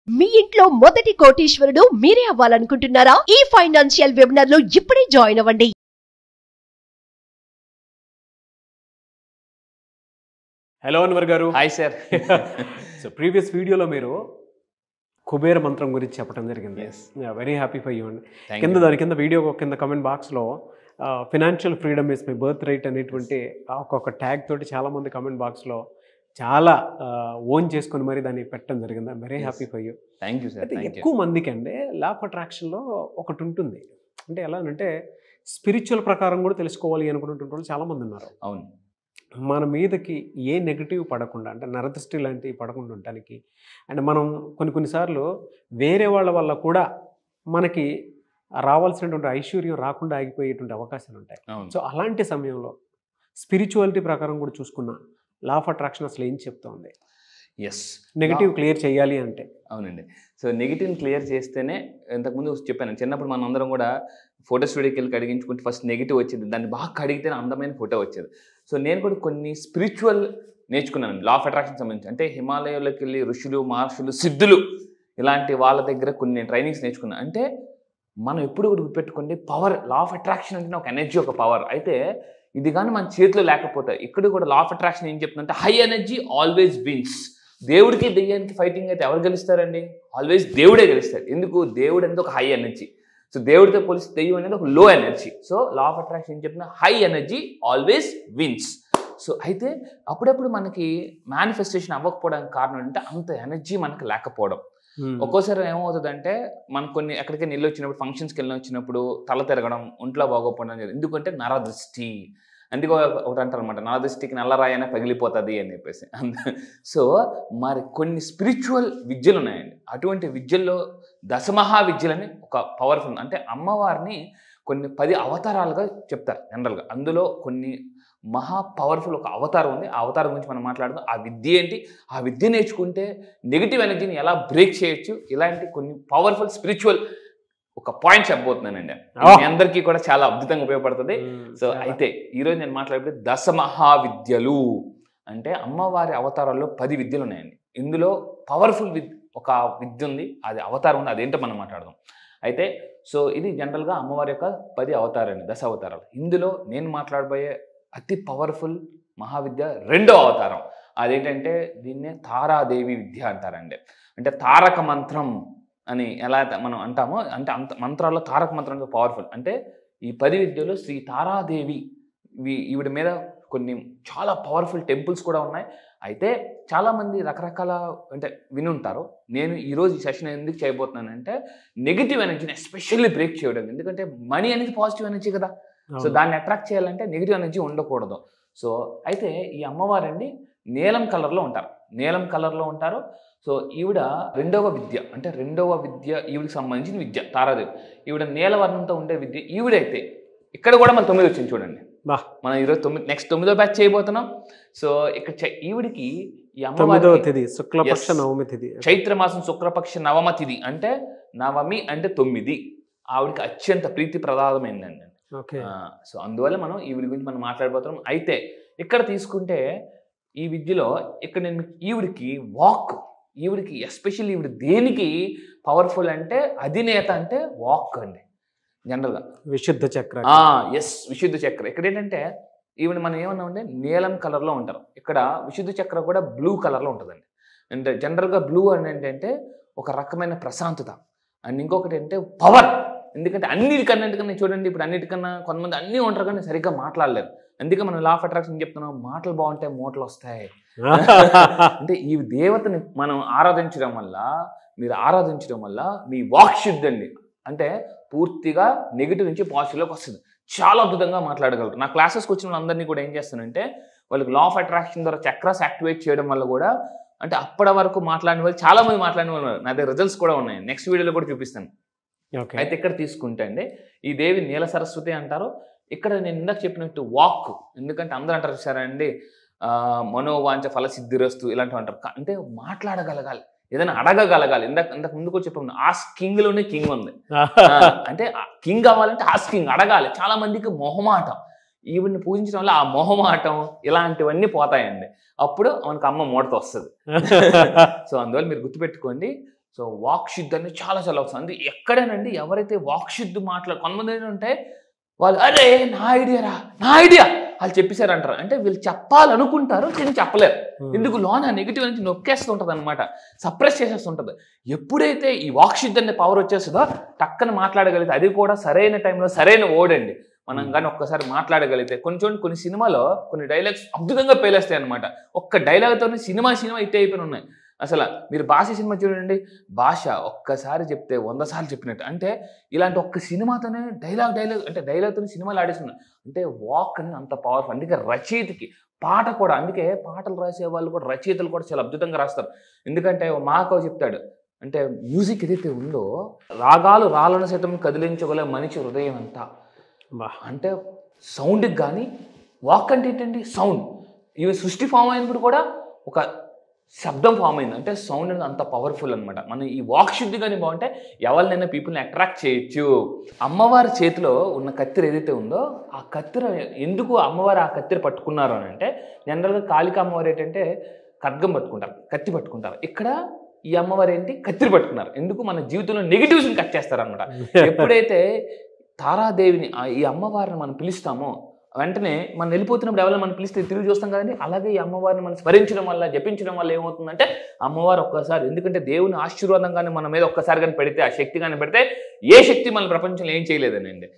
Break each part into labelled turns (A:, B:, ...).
A: మీ ఇంట్లో మొదటి కోటీశ్వరుడు మీరే అవ్వాలనుకుంటున్నారా ఈ ఫైనాన్షియల్ వెబినార్ లో ఇప్పుడే జాయిన్ అవ్వండి
B: హలో అన్వర్ గారు
C: హాయ్ సార్
B: సో ప్రీవియస్ వీడియోలో మీరు కుబేర మంత్రం గురించి చెప్పడం జరిగింది
C: Yes.
B: Very happy for you అండి
C: Thank
B: కింద
C: you.
B: దాని కింద వీడియో కింద కమెంట్ బాక్స్లో financial freedom is my birthright అనేటువంటి ఆ ఒక్కొక్క ట్యాగ్ తోటి చాలామంది కమెంట్ బాక్స్లో చాలా ఓన్ చేసుకొని మరి దాన్ని పెట్టడం జరిగింది very
C: Yes.
B: Happy for you
C: thank you sir
B: అయితే
C: థ్యాంక్ యూ
B: ఎక్కువ మందికి అండి లా ఆఫ్ అట్రాక్షన్లో ఒకటి ఉంటుంది అంటే ఎలా అంటే స్పిరిచువల్ ప్రకారం కూడా తెలుసుకోవాలి అనుకున్నటువంటి వాళ్ళు చాలామంది ఉన్నారు
C: అవును
B: మన మీదకి ఏ నెగిటివ్ పడకుండా అంటే నరదృష్టి లాంటివి పడకుండా ఉండటానికి అండ్ మనం కొన్ని కొన్నిసార్లు వేరే వాళ్ళ వల్ల కూడా మనకి రావాల్సినటువంటి ఐశ్వర్యం రాకుండా ఆగిపోయేటువంటి అవకాశాలు ఉంటాయి
C: అవును
B: సో అలాంటి సమయంలో స్పిరిచువాలిటీ ప్రకారం కూడా చూసుకున్న లా ఆఫ్ అట్రాక్షన్ అసలు ఏం చెప్తోంది
C: ఎస్
B: నెగిటివ్ క్లియర్ చేయాలి అంటే
C: అవునండి సో నెగిటివ్ క్లియర్ చేస్తేనే ఇంతకుముందు చెప్పాను చిన్నప్పుడు మనం అందరం కూడా ఫోటో స్టూడియోకి వెళ్ళి కడిగించుకుంటే ఫస్ట్ నెగిటివ్ వచ్చేది దాన్ని బాగా కడిగితేనే అందమైన ఫోటో వచ్చేది సో నేను కూడా కొన్ని స్పిరిచువల్ నేర్చుకున్నాను లా ఆఫ్ అట్రాక్షన్ సంబంధించి అంటే హిమాలయాల్లోకి వెళ్ళి ఋషులు మహర్షులు సిద్ధులు ఇలాంటి వాళ్ళ దగ్గర కొన్ని ట్రైనింగ్స్ నేర్చుకున్నాను అంటే మనం ఎప్పుడు కూడా గుర్తుపెట్టుకోండి పవర్ లా ఆఫ్ అట్రాక్షన్ అంటే ఒక ఎనర్జీ ఒక పవర్ అయితే ఇది కానీ మన చేతిలో లేకపోతే ఇక్కడ కూడా లా ఆఫ్ అట్రాక్షన్ ఏం చెప్తుందంటే హై ఎనర్జీ ఆల్వేస్ విన్స్ దేవుడికి దెయ్యానికి ఫైటింగ్ అయితే ఎవరు గెలుస్తారండి ఆల్వేస్ దేవుడే గెలుస్తాడు ఎందుకు దేవుడు అనేది ఒక హై ఎనర్జీ సో దేవుడితో పోలిస్తే దెయ్యం అనేది ఒక low energy so law of attraction ఏం చెప్పిన high energy always wins so అయితే అప్పుడప్పుడు మనకి మేనిఫెస్టేషన్ అవ్వకపోవడానికి కారణం ఏంటంటే అంత ఎనర్జీ మనకి లేకపోవడం ఒక్కోసారి ఏమవుతుందంటే మనకు కొన్ని ఎక్కడికి నీళ్ళు వచ్చినప్పుడు ఫంక్షన్స్కి వెళ్ళి వచ్చినప్పుడు తల తిరగడం ఒంట్లో బాగోకపోవడం జరిగింది. ఎందుకంటే నరదృష్టి అందుకే ఒక- ఒకటి అంటారు అనమాట నరదృష్టికి నల్లరాయనే పగిలిపోతుంది అని చెప్పేసి అంద- సో మరి కొన్ని స్పిరిచువల్ విద్యలు ఉన్నాయండి అటువంటి విద్యల్లో దశమహా విద్యలని ఒక పవర్ఫుల్ అంటే అమ్మవారిని కొన్ని పది అవతారాలుగా చెప్తారు జనరల్గా అందులో కొన్ని మహా పవర్ఫుల్ ఒక అవతారం ఉంది ఆ అవతారం గురించి మనం మాట్లాడుదాం ఆ విద్య ఏంటి ఆ విద్య నేర్చుకుంటే నెగిటివ్ ఎనర్జీని ఎలా బ్రేక్ చేయొచ్చు ఇలాంటి కొన్ని పవర్ఫుల్ స్పిరిచువల్ ఒక పాయింట్ చెప్పబోతున్నానండి
B: Oh.
C: మీ అందరికీ కూడా చాలా అద్భుతంగా ఉపయోగపడుతుంది సో అయితే ఈరోజు నేను మాట్లాడే దశ మహావిద్యలు అంటే అమ్మవారి అవతారాల్లో పది విద్యలు ఉన్నాయండి ఇందులో పవర్ఫుల్ విద్ ఒక విద్య ఉంది అది అవతారం ఉంది అదేంటో మనం మాట్లాడదాం అయితే సో ఇది జనరల్గా అమ్మవారి యొక్క పది అవతారాలు దశ అవతారాలు ఇందులో నేను మాట్లాడబోయే అతి పవర్ఫుల్ మహావిద్య రెండో అవతారం అదేంటంటే దీన్నే తారాదేవి విద్య అంటారండి అంటే తారక మంత్రం అని ఎలా అయితే మనం అంటామో అంటే అంత మంత్రాల్లో తారక మంత్రం పవర్ఫుల్ అంటే ఈ పది విద్యలో శ్రీ తారాదేవి ఇవి- ఈవిడ మీద కొన్ని చాలా పవర్ఫుల్ టెంపుల్స్ కూడా ఉన్నాయి అయితే చాలామంది రకరకాల అంటే వినుంటారు నేను ఈరోజు ఈ సెషన్ ఎందుకు చేయబోతున్నానంటే నెగిటివ్ ఎనర్జీని ఎస్పెషల్లీ బ్రేక్ చేయడం ఎందుకంటే మనీ అనేది పాజిటివ్ ఎనర్జీ కదా సో దాన్ని అట్రాక్ట్ చేయాలంటే నెగిటివ్ ఎనర్జీ ఉండకూడదు సో అయితే ఈ అమ్మవారండి నీలం కలర్లో ఉంటారు నీలం కలర్లో ఉంటారు సో ఈవిడ రెండవ విద్య అంటే రెండవ విద్య ఈవిడికి సంబంధించిన విద్య తారాదేవి ఈవిడ నీలవర్ణంతో ఉండే విద్య ఈవిడైతే ఇక్కడ కూడా మన తొమ్మిది వచ్చింది చూడండి
B: బా.
C: మనం ఈరోజు తొమ్మిది నెక్స్ట్ తొమ్మిదో బ్యాచ్ చేయబోతున్నాం సో ఇక్కడ చ- ఈవిడికి ఈ
B: తొమ్మిదవ
C: అమ్మవారికి
B: తిథి శుక్లపక్ష
C: Yes.
B: నవమి తిథి
C: చైత్ర మాసం శుక్రపక్ష నవమ తిథి అంటే నవమి అంటే తొమ్మిది ఆవిడకి అత్యంత ప్రీతి ప్రదాదమైందండి
B: ఓకే
C: ఆ, సో అందువల్ల మనం ఈవిడ గురించి మనం మాట్లాడబోతున్నాం అయితే ఇక్కడ తీసుకుంటే ఈ విద్యలో ఇక్కడ నేను మీకు ఈవిడికి వాక్ ఈవిడికి ఎస్పెషల్లీ ఈవిడ దేనికి పవర్ఫుల్ అంటే అధినేత అంటే వాక్ అండి జనరల్గా
B: విశుద్ధ చక్ర
C: ఎస్ విశుద్ధ చక్ర ఇక్కడ ఏంటంటే ఈవిడ మనం ఏమన్నామంటే నీలం కలర్లో ఉంటారు ఇక్కడ విశుద్ధ చక్ర కూడా బ్లూ కలర్లో ఉంటుందండి అంటే జనరల్గా బ్లూ అని ఏంటంటే ఒక రకమైన ప్రశాంతత అండ్ ఇంకొకటి ఏంటంటే పవర్ ఎందుకంటే అన్నిటికన్నిటికన్నా చూడండి ఇప్పుడు అన్నిటికన్నా కొంతమంది అన్నీ ఉంటారు కానీ సరిగ్గా మాట్లాడలేరు అందుకే మనం లా ఆఫ్ అట్రాక్షన్ చెప్తున్నాం మాటలు బాగుంటే మూటలు వస్తాయి అంటే ఈ దేవతని మనం ఆరాధించడం వల్ల మీరు ఆరాధించడం వల్ల మీ వాక్ శుద్ధి అండి అంటే పూర్తిగా నెగిటివ్ నుంచి పాజిటివ్లోకి వస్తుంది చాలా అద్భుతంగా మాట్లాడగలరు నా క్లాసెస్కి వచ్చిన వాళ్ళందరినీ కూడా ఏం చేస్తానంటే వాళ్ళకి లా ఆఫ్ అట్రాక్షన్ ద్వారా చక్రాస్ యాక్టివేట్ చేయడం వల్ల కూడా అంటే అప్పటి వరకు మాట్లాడిన వాళ్ళు చాలా మంది మాట్లాడిన వాళ్ళు ఉన్నారు. నా దగ్గర రిజల్ట్స్ కూడా ఉన్నాయి నెక్స్ట్ వీడియోలో కూడా చూపిస్తాను
B: ఓకే
C: అయితే ఇక్కడ తీసుకుంటే అండి ఈ దేవి నీల సరస్వతి అంటారు ఇక్కడ నేను ఇందాక చెప్పినట్టు వాక్ ఎందుకంటే అందరూ అంటారు చూసారా అండి ఆ, మనోవాంఛ ఫలసిద్ధిరస్తు ఇలాంటివి అంటారు కా- అంటే మాట్లాడగలగాలి ఏదైనా అడగగలగాలి ఇందాక ఇందాక ముందు కూడా చెప్పాను ఆ కింగ్ లోనే కింగ్ ఉంది ఆ, అంటే కింగ్ అవ్వాలంటే ఆస్కింగ్ అడగాలి చాలా మందికి మొహమాటం ఈవిడ్ని పూజించడం వల్ల ఆ మొహమాటం ఇలాంటివన్నీ పోతాయండి అప్పుడు మనకు అమ్మ మూడత వస్తుంది సో అందువల్ల మీరు గుర్తుపెట్టుకోండి సో వాక్శుద్ధి అనేది చాలా చాలా అవసరం అంటే ఎక్కడేనండి ఎవరైతే వాక్శుద్ధి మాట్లాడు కొంతమంది ఏంటంటే వాళ్ళు అరే నా ఐడియా రా నా ఐడియా వాళ్ళు చెప్పేశారు అంటారు అంటే వీళ్ళు చెప్పాలనుకుంటారు కానీ చెప్పలేరు ఎందుకు లోన నెగిటివ్ నుంచి నొక్కేస్తుంటది అనమాట సప్రెస్ చేసేస్తుంటది ఎప్పుడైతే ఈ వాక్శుద్ధి అనే పవర్ వచ్చేస్తుందో టక్కన మాట్లాడగలిగితే అది కూడా సరైన టైంలో సరైన ఓడండి మనం కానీ ఒక్కసారి మాట్లాడగలిగితే కొన్ని చూడండి కొన్ని సినిమాలో కొన్ని డైలాగ్స్ అద్భుతంగా పేలేస్తాయి అనమాట ఒక్క డైలాగ్తోనే సినిమా సినిమా ఇట్టే అయిపోయి ఉన్నాయి అసలు మీరు భాష సినిమా చూడండి భాష ఒక్కసారి చెప్తే వంద సార్లు చెప్పినట్టు అంటే ఇలాంటి ఒక్క సినిమాతోనే డైలాగ్ డైలాగ్ అంటే డైలాగ్తోనే సినిమాలు ఆడేస్తున్నాయి అంటే వాక్ అని అంత పవర్ఫుల్ అందుకే రచయితకి పాట కూడా అందుకే పాటలు రాసే వాళ్ళు కూడా రచయితలు కూడా చాలా అద్భుతంగా రాస్తారు ఎందుకంటే ఓ మాకో చెప్తాడు అంటే మ్యూజిక్ ఏదైతే ఉందో రాగాలు రాళ్ళను సైతం కదిలించగల మనిషి హృదయం అంతా
B: బా.
C: అంటే సౌండ్కి కానీ వాక్ అంటే ఏంటండి సౌండ్ ఇవి సృష్టి ఫామ్ అయినప్పుడు కూడా ఒక శబ్దం ఫామ్ అయింది అంటే సౌండ్ అనేది అంత పవర్ఫుల్ అనమాట మనం ఈ వాక్ శుద్ధి కానీ బాగుంటే ఎవరినైనా పీపుల్ని అట్రాక్ట్ చేయొచ్చు అమ్మవారి చేతిలో ఉన్న కత్తిర ఏదైతే ఉందో ఆ కత్తిర ఎందుకు అమ్మవారు ఆ కత్తిర పట్టుకున్నారు అని అంటే జనరల్గా కాళిక అమ్మవారు ఏంటంటే ఖడ్గం పట్టుకుంటారు కత్తి పట్టుకుంటారు ఇక్కడ ఈ అమ్మవారు ఏంటి కత్తిరి పట్టుకున్నారు ఎందుకు మన జీవితంలో నెగిటివ్స్ని కట్ చేస్తారు అనమాట ఎప్పుడైతే తారాదేవిని ఆ ఈ అమ్మవారిని మనం పిలుస్తామో వెంటనే మనం వెళ్ళిపోతున్నప్పుడు ఎవరైనా మనం పిలిస్తే తిరిగి చూస్తాం కదండి అలాగే ఈ అమ్మవారిని మనం స్మరించడం వల్ల జపించడం వల్ల ఏమవుతుందంటే అమ్మవారు ఒక్కసారి ఎందుకంటే దేవుని ఆశీర్వాదం కానీ మన మీద ఒక్కసారి కానీ పెడితే ఆ శక్తి కానీ పెడితే ఏ శక్తి మన ప్రపంచంలో ఏం చేయలేదనండి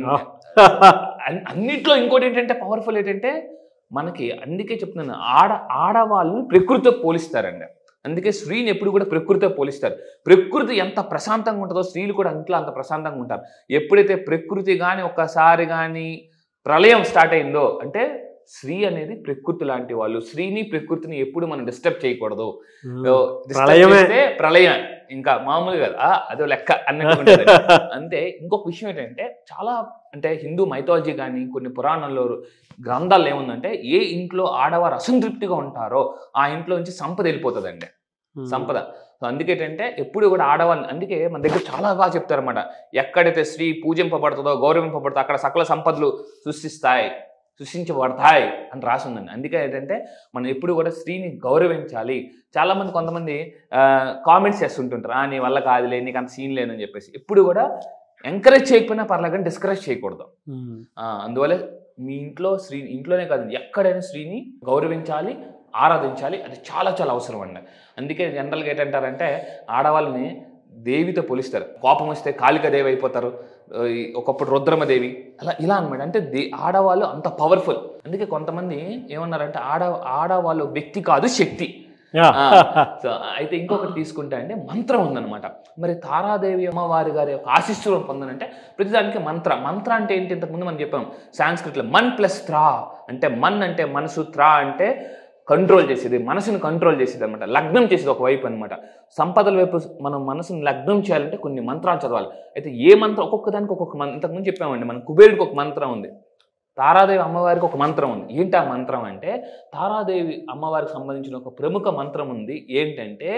C: అన్- అన్నిట్లో ఇంకోటి ఏంటంటే పవర్ఫుల్ ఏంటంటే మనకి అందుకే చెప్తున్నాను ఆడ ఆడవాళ్ళని ప్రకృతితో పోలిస్తారండి అందుకే స్త్రీని ఎప్పుడు కూడా ప్రకృతితో పోలిస్తారు ప్రకృతి ఎంత ప్రశాంతంగా ఉంటుందో స్త్రీలు కూడా ఇంట్లో అంత ప్రశాంతంగా ఉంటారు ఎప్పుడైతే ప్రకృతి కానీ ఒక్కసారి కానీ ప్రళయం స్టార్ట్ అయిందో అంటే స్త్రీ అనేది ప్రకృతి లాంటి వాళ్ళు స్త్రీని ప్రకృతిని ఎప్పుడు మనం డిస్టర్బ్ చేయకూడదు సో, disturb
B: ప్రళయమే.
C: చేస్తే ప్రళయం ఇంకా మామూలు కదా ఆ, అదో లెక్క అన్నట్టు ఉంటుంది. అంతే ఇంకొక విషయం ఏంటంటే చాలా అంటే హిందూ మైథాలజీ కానీ కొన్ని పురాణాల్లో గ్రంథాల్లో ఏముందంటే ఏ ఇంట్లో ఆడవారు అసంతృప్తిగా ఉంటారో ఆ ఇంట్లో నుంచి సంపద వెళ్ళిపోతుందండి సంపద సో అందుకే ఏంటంటే ఎప్పుడు కూడా ఆడవాళ్ళని అందుకే మన దగ్గర చాలా బాగా చెప్తారన్నమాట ఎక్కడైతే స్త్రీ పూజింపబడుతుందో గౌరవింపబడుతుందో అక్కడ సకల సంపదలు సృష్టిస్తాయి సృష్టించబడతాయి అని రాసి ఉందండి అందుకే ఏంటంటే మనం ఎప్పుడు కూడా స్త్రీని గౌరవించాలి చాలా మంది కొంతమంది కామెంట్స్ చేస్తుంటుంటారు "ఆ, నీ వల్ల కాదులే నీకు అంత సీన్ లేదని చెప్పేసి ఎప్పుడు కూడా ఎంకరేజ్ చేయకపోయినా పర్లేదు కానీ డిస్కరేజ్ చేయకూడదు ఆ, అందువల్ల మీ ఇంట్లో స్త్రీ ఇంట్లోనే కాదు ఎక్కడైనా స్త్రీని గౌరవించాలి ఆరాధించాలి అది చాలా చాలా అవసరం అండి అందుకే జనరల్గా ఏంటంటారంటే ఆడవాళ్ళని దేవితో పోలిస్తారు కోపం వస్తే కాళికాదేవి అయిపోతారు ఆ, ఈ ఒకప్పుడు రుద్రమదేవి అలా ఇలా అనమాట అంటే దే ఆడవాళ్ళు అంత పవర్ఫుల్ అందుకే కొంతమంది ఏమన్నారంటే ఆడ ఆడవాళ్ళు వ్యక్తి కాదు శక్తి ఆ, సో అయితే ఇంకొకటి తీసుకుంటే అంటే మంత్రం ఉందన్నమాట మరి తారాదేవి అమ్మవారి గారి యొక్క ఆశీస్సులను పొందనంటే ప్రతిదానికి మంత్ర మంత్ర అంటే ఏంటి ఇంతకుముందు మనం చెప్పాం సాంస్క్రిట్లో మన్ ప్లస్ త్రా అంటే మన్ అంటే మనసు త్రా అంటే కంట్రోల్ చేసేది మనసును కంట్రోల్ చేసేది అనమాట లగ్నం చేసేది ఒక వైపు అనమాట సంపదల వైపు మనం మనసును లగ్నం చేయాలంటే కొన్ని మంత్రాలు చదవాలి అయితే ఏ మంత్రం ఒక్కొక్క దానికి ఒక్కొక్క మంత్రం ఇంతకుముందు చెప్పామండి మన కుబేరుడికి ఒక మంత్రం ఉంది తారాదేవి అమ్మవారికి ఒక మంత్రం ఉంది ఏంటి ఆ మంత్రం అంటే తారాదేవి అమ్మవారికి సంబంధించిన ఒక ప్రముఖ మంత్రం ఉంది ఏంటంటే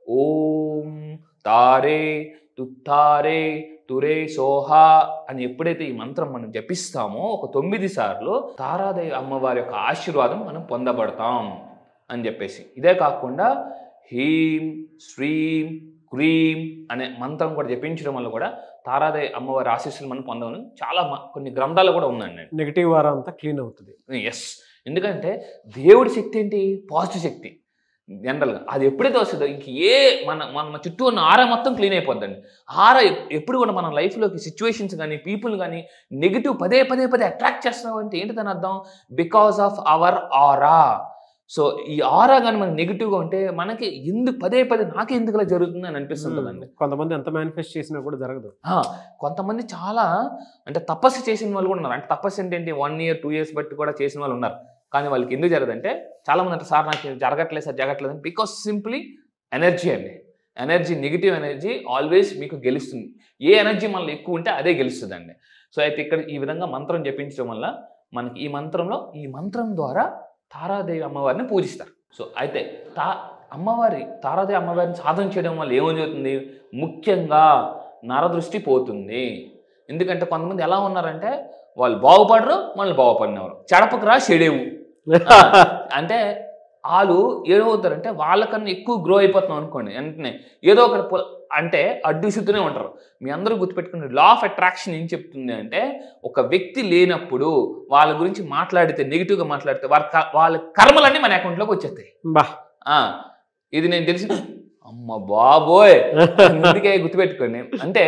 C: ఓం తారే తుత్తారే తురే సోహా అని ఎప్పుడైతే ఈ మంత్రం మనం జపిస్తామో ఒక తొమ్మిది సార్లు తారాదేవి అమ్మవారి యొక్క ఆశీర్వాదం మనం పొందబడతాం అని చెప్పేసి ఇదే కాకుండా హీం శ్రీం క్రీం అనే మంత్రం కూడా జపించడం వల్ల కూడా తారాదేవి అమ్మవారి ఆశీస్సులు మనం పొందమని చాలా మ- కొన్ని గ్రంథాలు కూడా ఉందండి
B: నెగిటివ్ వారా అంతా క్లీన్ అవుతుంది
C: ఎస్ ఎందుకంటే దేవుడి శక్తి ఏంటి పాజిటివ్ శక్తి జనరల్గా అది ఎప్పుడైతే వస్తుందో ఇంక ఏ మన మన చుట్టూ ఉన్న ఆరా మొత్తం క్లీన్ అయిపోద్దండి ఆరా ఎప్- ఎప్పుడు కూడా మన లైఫ్లోకి సిచ్యువేషన్స్ కానీ పీపుల్ కానీ నెగిటివ్ పదే పదే పదే అట్రాక్ట్ చేస్తున్నాం అంటే ఏంటి దాని అర్థం because of our aura so ఈ ఆరా కానీ మనకి నెగిటివ్గా ఉంటే మనకి ఎందుకు పదే పదే నాకే ఎందుకు ఇలా జరుగుతుంది అని అనిపిస్తుంటుందండి
B: కొంతమంది ఎంత మేనిఫెస్ట్ చేసినా కూడా జరగదు
C: ఆ, కొంతమంది చాలా అంటే తపస్సు చేసిన వాళ్ళు కూడా ఉన్నారు అంటే తపస్సు ఏంటంటే వన్ ఇయర్ టూ ఇయర్స్ బట్టి కూడా చేసిన వాళ్ళు ఉన్నారు కానీ వాళ్ళకి ఎందుకు జరగదంటే చాలా మంది అంటే సార్ నాకు ఇది జరగట్లేదు సార్ జరగట్లేదు అని బికాస్ సింప్లీ ఎనర్జీ అండి ఎనర్జీ నెగిటివ్ ఎనర్జీ ఆల్వేస్ మీకు గెలుస్తుంది ఏ ఎనర్జీ మనలో ఎక్కువ ఉంటే అదే గెలుస్తుందండి సో అయితే ఇక్కడ ఈ విధంగా మంత్రం జపించడం వల్ల మనకి ఈ మంత్రంలో ఈ మంత్రం ద్వారా తారాదేవి అమ్మవారిని పూజిస్తారు సో అయితే తా అమ్మవారి తారాదేవి అమ్మవారిని సాధన చేయడం వల్ల ఏమని జరుగుతుంది ముఖ్యంగా నరదృష్టి పోతుంది ఎందుకంటే కొంతమంది ఎలా ఉన్నారంటే వాళ్ళు బాగుపడరు మళ్ళీ బాగుపడినవారు చెడపకురా చెడేవు ఆ, అంటే వాళ్ళు ఏమవుతారంటే వాళ్ళకన్నా ఎక్కువ గ్రో అయిపోతున్నాం అనుకోండి వెంటనే ఏదో ఒకటి పొ- అంటే అడ్డుసుతూనే ఉంటారు మీ అందరూ గుర్తుపెట్టుకుని లా ఆఫ్ అట్రాక్షన్ ఏం చెప్తుంది అంటే ఒక వ్యక్తి లేనప్పుడు వాళ్ళ గురించి మాట్లాడితే నెగిటివ్గా మాట్లాడితే వాళ్ళ క- వాళ్ళ కర్మలన్నీ మన అకౌంట్లోకి వచ్చేస్తాయి
B: బా
C: ఆ, ఇది నేను తెలిసి అమ్మ బాబోయ్ అందుకే గుర్తుపెట్టుకోండి అంటే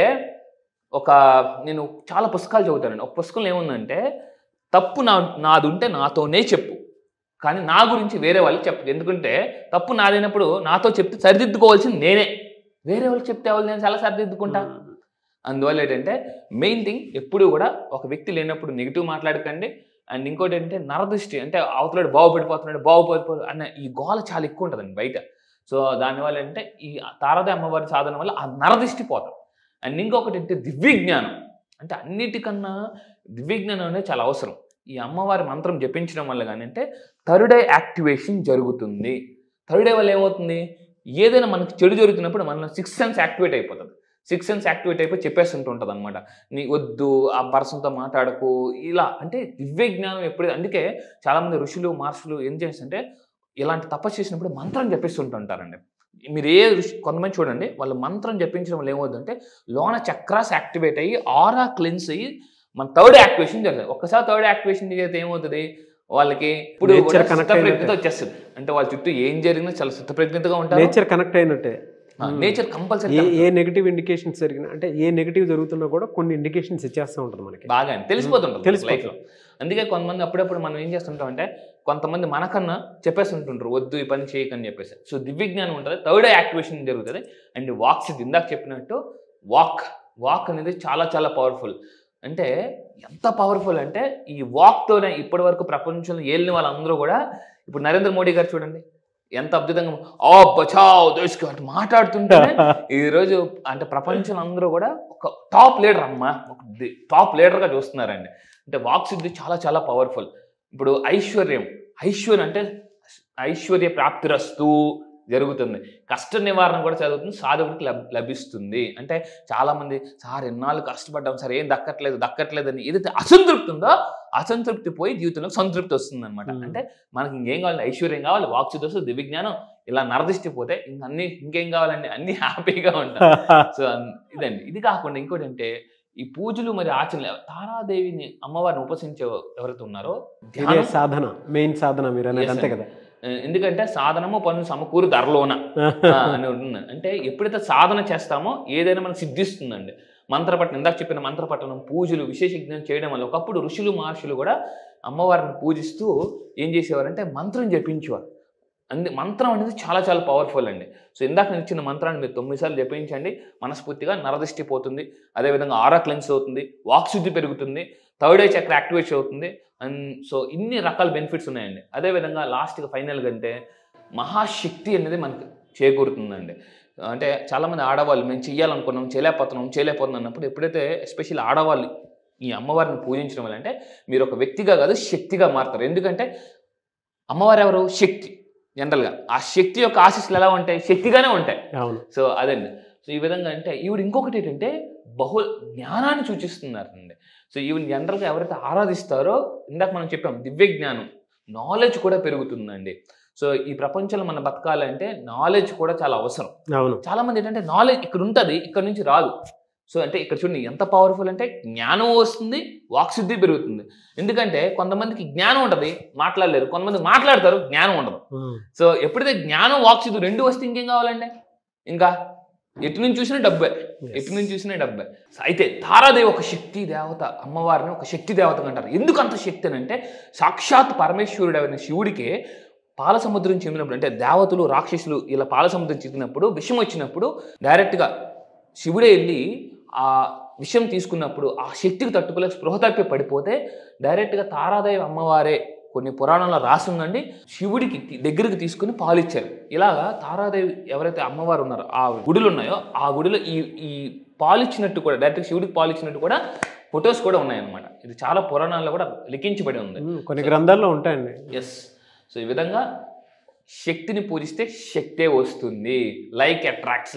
C: ఒక నేను చాలా పుస్తకాలు చదువుతానండి ఒక పుస్తకంలో ఏముందంటే తప్పు నా నాది ఉంటే నాతోనే చెప్పు కానీ నా గురించి వేరే వాళ్ళకి చెప్పు ఎందుకంటే తప్పు నాదైనప్పుడు నాతో చెప్తే సరిదిద్దుకోవాల్సింది నేనే వేరే వాళ్ళకి చెప్తే వాళ్ళు నేను చాలా సరిదిద్దుకుంటా అందువల్ల ఏంటంటే మెయిన్ థింగ్ ఎప్పుడు కూడా ఒక వ్యక్తి లేనప్పుడు నెగిటివ్ మాట్లాడకండి అండ్ ఇంకోటి ఏంటంటే నరదృష్టి అంటే అవతలాడు బాగుపడిపోతున్నాడు బాగుపడిపో అన్న ఈ గోల చాలా ఎక్కువ ఉంటుందండి బయట సో దానివల్ల అంటే ఈ తారద అమ్మవారి సాధన వల్ల ఆ నరదృష్టి పోతాం అండ్ ఇంకొకటి అంటే దివ్యజ్ఞానం అంటే అన్నిటికన్నా దివ్యజ్ఞానం అనేది చాలా అవసరం ఈ అమ్మవారి మంత్రం జపించడం వల్ల కానీ అంటే థర్డ్ ఐ యాక్టివేషన్ జరుగుతుంది థర్డ్ ఐ వల్ల ఏమవుతుంది ఏదైనా మనకి చెడు జరుగుతున్నప్పుడు మన సిక్స్ సెన్స్ యాక్టివేట్ అయిపోతుంది సిక్స్ సెన్స్ యాక్టివేట్ అయిపోయి చెప్పేస్తుంటుంటుంది అనమాట నీ వద్దు ఆ పర్సన్తో మాట్లాడకు ఇలా అంటే దివ్య జ్ఞానం ఎప్పుడు అందుకే చాలామంది ఋషులు మహర్షులు ఏం చేస్తుంటే ఇలాంటి తపస్సు చేసినప్పుడు మంత్రం చెప్పిస్తుంటుంటారండి మీరు ఏ ఋషి కొంతమంది చూడండి వాళ్ళు మంత్రం జపించడం వల్ల ఏమవుతుందంటే లోన చక్రాస్ యాక్టివేట్ అయ్యి ఆరా క్లెన్స్ అయ్యి మన థర్డ్ యాక్టివేషన్ జరుగుతుంది ఒక్కసారి థర్డ్ యాక్టివేషన్ చేస్తే ఏమవుతుంది వాళ్ళకి ఇప్పుడు
B: Nature connect
C: ప్రజ్ఞత
B: అయినట్టే.
C: వచ్చేస్తుంది అంటే వాళ్ళ చుట్టూ ఏం జరిగినా చాలా ప్రజ్ఞతగా ఉంటారు
B: నేచర్ కనెక్ట్ అయినట్టే
C: నేచర్
B: ఏ
C: కంపల్సరీ
B: ఏ నెగిటివ్ ఇండికేషన్స్ జరిగినా అంటే ఏ నెగిటివ్ జరుగుతున్నా కూడా కొన్ని ఇండికేషన్స్ ఇచ్చేస్తూ ఉంటుంది మనకి
C: బాగా తెలిసిపోతుంటుంది
B: తెలిసిపోతుంది.
C: లైఫ్లో అందుకే కొంతమంది అప్పుడప్పుడు మనం ఏం చేస్తుంటాం అంటే కొంతమంది మనకన్నా చెప్పేస్తుంటుంటారు వద్దు ఈ పని చేయకని చెప్పేసి సో దివ్యజ్ఞానం ఉంటుంది థర్డ్ యాక్టివేషన్ జరుగుతుంది అండ్ వాక్స్ ఇందాక చెప్పినట్టు వాక్ వాక్ అనేది చాలా చాలా పవర్ఫుల్ అంటే ఎంత పవర్ఫుల్ అంటే ఈ వాక్తోనే ఇప్పటి వరకు ప్రపంచంలో ఏలిన వాళ్ళందరూ కూడా ఇప్పుడు నరేంద్ర మోడీ గారు చూడండి ఎంత అద్భుతంగా ఆ బచావ్ దేశ్ అంటే మాట్లాడుతుంటే ఈ రోజు అంటే ప్రపంచం అందరూ కూడా ఒక టాప్ లీడర్ అమ్మా ఒక టాప్ లీడర్గా చూస్తున్నారండి అంటే వాక్ సిద్ధి చాలా చాలా పవర్ఫుల్ ఇప్పుడు ఐశ్వర్యం ఐశ్వర్యం అంటే ఐశ్వర్య ప్రాప్తిరస్తు జరుగుతుంది కష్ట నివారణ కూడా జరుగుతుంది సాధకుడికి లబ్ లభిస్తుంది అంటే చాలా మంది సార్ ఎన్నాళ్ళు కష్టపడ్డాం సార్ ఏం దక్కట్లేదు దక్కట్లేదు అని ఏదైతే అసంతృప్తి ఉందో అసంతృప్తి పోయి జీవితంలో సంతృప్తి వస్తుంది అనమాట
B: Hmm.
C: అంటే మనకి ఇంకేం కావాలి ఐశ్వర్యం కావాలి వాక్సిద్ధి వస్తుంది దివ్యజ్ఞానం ఇలా నరదిష్టి పోతే ఇంక అన్ని ఇంకేం కావాలండి అన్ని హ్యాపీగా ఉంటాం సో అన్- ఇదండి ఇది కాకుండా ఇంకోటి అంటే ఈ పూజలు మరి ఆచరణ తారాదేవిని అమ్మవారిని ఉపసించే ఎవరైతే ఉన్నారో
B: ఇదే
C: ధ్యానం
B: సాధన మెయిన్ సాధన మీరు అనేది
C: Yes,
B: అంతే
C: sir.
B: కదా
C: ఆ, ఎందుకంటే సాధనము పనులు సమకూరు ధరలోన ఆ, అని ఉంటుంది అంటే ఎప్పుడైతే సాధన చేస్తామో ఏదైనా మనకు సిద్ధిస్తుందండి మంత్రపట్టణం ఇందాక చెప్పిన మంత్రపట్టణం పూజలు విశేష యజ్ఞం చేయడం వల్ల ఒకప్పుడు ఋషులు మహర్షులు కూడా అమ్మవారిని పూజిస్తూ ఏం చేసేవారంటే మంత్రం జపించేవారు అంది మంత్రం అనేది చాలా చాలా పవర్ఫుల్ అండి సో ఇందాక నేను ఇచ్చిన మంత్రాన్ని మీరు తొమ్మిది సార్లు జపించండి మనస్ఫూర్తిగా నరదృష్టి పోతుంది అదేవిధంగా ఆరా క్లెన్స్ అవుతుంది వాక్శుద్ధి పెరుగుతుంది థర్డ్ ఐ చక్ర యాక్టివేట్ అవుతుంది అండ్ సో ఇన్ని రకాల బెనిఫిట్స్ ఉన్నాయండి అదేవిధంగా లాస్ట్గా ఫైనల్గా అంటే మహాశక్తి అనేది మనకి చేకూరుతుందండి అంటే చాలామంది ఆడవాళ్ళు మేము చెయ్యాలనుకున్నాం చేయలేకపోతున్నాం చేయలేకపోతున్నాం అన్నప్పుడు ఎప్పుడైతే ఎస్పెషల్లీ ఆడవాళ్ళు ఈ అమ్మవారిని పూజించడం వల్ల అంటే మీరు ఒక వ్యక్తిగా కాదు శక్తిగా మారుతారు ఎందుకంటే అమ్మవారు ఎవరు శక్తి జనరల్గా ఆ శక్తి యొక్క ఆశీస్సులు ఎలా ఉంటాయి శక్తిగానే ఉంటాయి
B: అవును
C: సో అదండి సో ఈ విధంగా అంటే ఈవిడ ఇంకొకటి ఏంటంటే బహు జ్ఞానాన్ని సూచిస్తున్నారండి సో ఈవిడ జనరల్గా ఎవరైతే ఆరాధిస్తారో ఇందాక మనం చెప్పాం దివ్య జ్ఞానం నాలెడ్జ్ కూడా పెరుగుతుందండి సో ఈ ప్రపంచంలో మనం బతకాలంటే నాలెడ్జ్ కూడా చాలా అవసరం
B: అవును
C: చాలా మంది ఏంటంటే నాలెడ్జ్ ఇక్కడ ఉంటుంది ఇక్కడ నుంచి రాదు సో అంటే ఇక్కడ చూడండి ఎంత పవర్ఫుల్ అంటే జ్ఞానం వస్తుంది వాక్శుద్ధి పెరుగుతుంది ఎందుకంటే కొంతమందికి జ్ఞానం ఉంటుంది మాట్లాడలేరు కొంతమంది మాట్లాడతారు జ్ఞానం ఉండదు
B: ఉమ్.
C: సో ఎప్పుడైతే జ్ఞానం వాక్శుద్ధి రెండు వస్తే ఇంకేం కావాలండి ఇంకా ఎటు నుంచి చూసినా డబ్బే ఎటు నుంచి చూసినా డబ్బే సో అయితే తారాదేవి ఒక శక్తి దేవత అమ్మవారిని ఒక శక్తి దేవత అంటారు ఎందుకు అంత శక్తి అని అంటే సాక్షాత్ పరమేశ్వరుడు అయిన శివుడికి పాల సముద్రం చెందినప్పుడు అంటే దేవతలు రాక్షసులు ఇలా పాల సముద్రం చెందినప్పుడు విషం వచ్చినప్పుడు డైరెక్ట్గా శివుడే వెళ్ళి ఆ విషయం తీసుకున్నప్పుడు ఆ శక్తికి తట్టుకోలేక స్పృహ తప్పి పడిపోతే డైరెక్ట్గా తారాదేవి అమ్మవారే కొన్ని పురాణాల్లో రాసి ఉందండి శివుడికి తి- దగ్గరికి తీసుకుని పాలిచ్చారు ఇలాగా తారాదేవి ఎవరైతే అమ్మవారు ఉన్నారో ఆ గుడులు ఉన్నాయో ఆ గుడిలో ఈ ఈ పాలిచ్చినట్టు కూడా డైరెక్ట్ శివుడికి పాలిచ్చినట్టు కూడా ఫొటోస్ కూడా ఉన్నాయన్నమాట ఇది చాలా పురాణాల్లో కూడా లిఖించబడి ఉంది
B: ఉమ్, కొన్ని గ్రంథాల్లో ఉంటాయండి
C: ఎస్ సో ఈ విధంగా శక్తిని పూజిస్తే శక్తే వస్తుంది like attracts like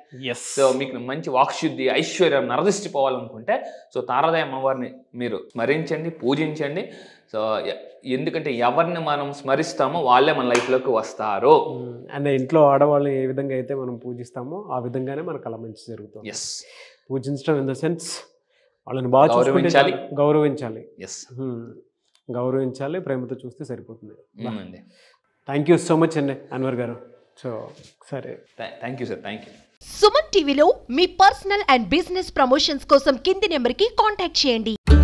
B: yes
C: so మీకు మంచి వాక్శుద్ధి ఐశ్వర్యం నరదృష్టి పోవాలనుకుంటే సో తారాదయ అమ్మవారిని మీరు స్మరించండి పూజించండి సో ఎ- ఎందుకంటే ఎవరిని మనం స్మరిస్తామో వాళ్ళే మన లైఫ్లోకి వస్తారు
B: అండ్ ఇంట్లో ఆడవాళ్ళని ఏ విధంగా అయితే మనం పూజిస్తామో ఆ విధంగానే మనకు అలా మంచి జరుగుతుంది
C: ఎస్
B: పూజించడం ఇన్ ద సెన్స్ వాళ్ళని బాగా చూసుకుంటే
C: గౌరవించాలి.
B: చాలు. గౌరవించాలి
C: ఎస్
B: Hmm. గౌరవించాలి ప్రేమతో చూస్తే సరిపోతుంది
C: అండి
B: థ్యాంక్ యూ సో మచ్ అండి అన్వర్ గారు సో సరే
C: thank you sir thank you
A: Suman టీవీలో మీ పర్సనల్ అండ్ బిజినెస్ ప్రమోషన్స్ కోసం కింది నెంబర్కి కాంటాక్ట్ చేయండి